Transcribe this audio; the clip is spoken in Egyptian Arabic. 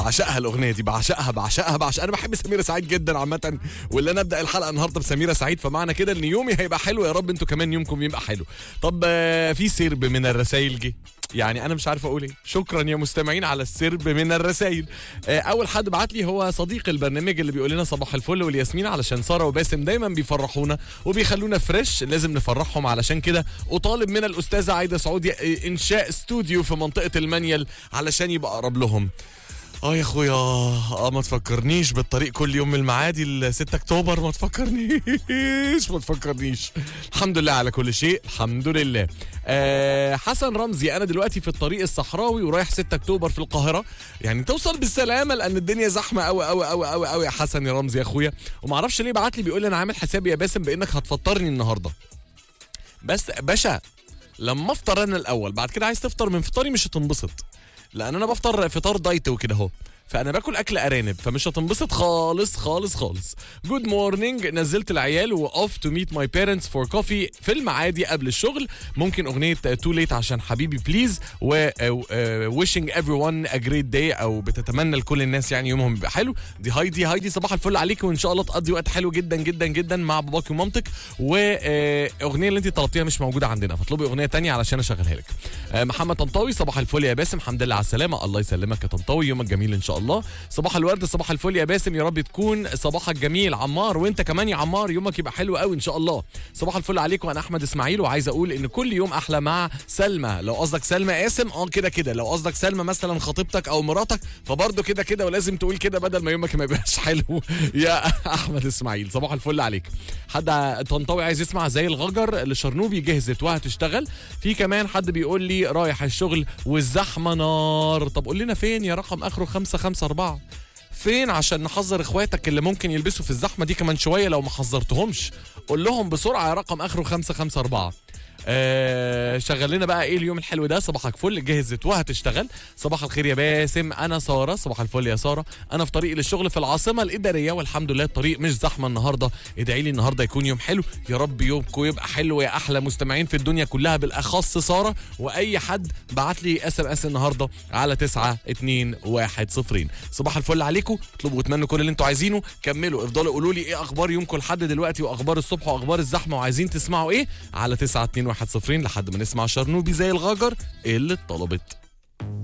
بعشقها الاغنيه دي بعشقها بعشقها بعشقها انا بحب سميره سعيد جدا عامه واللي انا ابدا الحلقه النهارده بسميره سعيد فمعنى كده ان يومي هيبقى حلو يا رب انتوا كمان يومكم يبقى حلو طب آه، في سرب من الرسائل جه يعني انا مش عارف اقول ايه شكرا يا مستمعين على السرب من الرسائل آه، اول حد بعت لي هو صديق البرنامج اللي بيقول لنا صباح الفل والياسمين علشان ساره وباسم دايما بيفرحونا وبيخلونا فريش لازم نفرحهم علشان كده اطالب من الاستاذه عايده سعودي آه، انشاء استوديو في منطقه المنيل علشان يبقى اقرب لهم اه يا اخويا اه ما تفكرنيش بالطريق كل يوم من المعادي ل 6 اكتوبر ما تفكرنيش ما تفكرنيش الحمد لله على كل شيء الحمد لله آه حسن رمزي انا دلوقتي في الطريق الصحراوي ورايح 6 اكتوبر في القاهره يعني توصل بالسلامه لان الدنيا زحمه قوي قوي قوي قوي قوي يا حسن يا رمزي يا اخويا وما اعرفش ليه بعت لي بيقول لي انا عامل حسابي يا باسم بانك هتفطرني النهارده بس باشا لما افطر انا الاول بعد كده عايز تفطر من فطاري مش هتنبسط لان انا بفطر فطار دايت وكده اهو فانا باكل اكل ارانب فمش هتنبسط خالص خالص خالص جود مورنينج نزلت العيال واوف تو ميت ماي بيرنتس فور كوفي في المعادي قبل الشغل ممكن اغنيه تو ليت عشان حبيبي بليز و wishing everyone a great day او بتتمنى لكل الناس يعني يومهم يبقى حلو دي هايدي هايدي صباح الفل عليك وان شاء الله تقضي وقت حلو جدا جدا جدا مع باباك ومامتك واغنيه اللي انت طلبتيها مش موجوده عندنا فاطلبي اغنيه تانية علشان اشغلها لك آه، محمد طنطاوي صباح الفل يا باسم الحمد لله على السلامه الله يسلمك يا طنطاوي يومك جميل ان شاء الله صباح الورد صباح الفل يا باسم يا رب تكون صباحك جميل عمار وانت كمان يا عمار يومك يبقى حلو قوي ان شاء الله صباح الفل عليكم انا احمد اسماعيل وعايز اقول ان كل يوم احلى مع سلمى لو قصدك سلمى قاسم اه كده كده لو قصدك سلمى مثلا خطيبتك او مراتك فبرضه كده كده ولازم تقول كده بدل ما يومك ما يبقاش حلو يا احمد اسماعيل صباح الفل عليك حد طنطاوي عايز يسمع زي الغجر لشرنوبي جهزت وهتشتغل في كمان حد بيقول لي رايح الشغل والزحمه نار طب قول لنا فين يا رقم اخره 554 فين عشان نحذر اخواتك اللي ممكن يلبسوا في الزحمه دي كمان شويه لو ما حذرتهمش قول لهم بسرعه يا رقم اخره 554 آه شغل لنا بقى ايه اليوم الحلو ده صباحك فل جهزت وهتشتغل صباح الخير يا باسم انا ساره صباح الفل يا ساره انا في طريقي للشغل في العاصمه الاداريه والحمد لله الطريق مش زحمه النهارده ادعي لي النهارده يكون يوم حلو يا رب يومكم يبقى حلو يا احلى مستمعين في الدنيا كلها بالاخص ساره واي حد بعت لي اس ام اس النهارده على 9 2 1 0 صباح الفل عليكم اطلبوا واتمنوا كل اللي انتوا عايزينه كملوا افضلوا قولوا لي ايه اخبار يومكم لحد دلوقتي واخبار الصبح واخبار الزحمه وعايزين تسمعوا ايه على 9 2 1 0 لحد ما نسمع شرنوبي زي الغجر اللي اتطلبت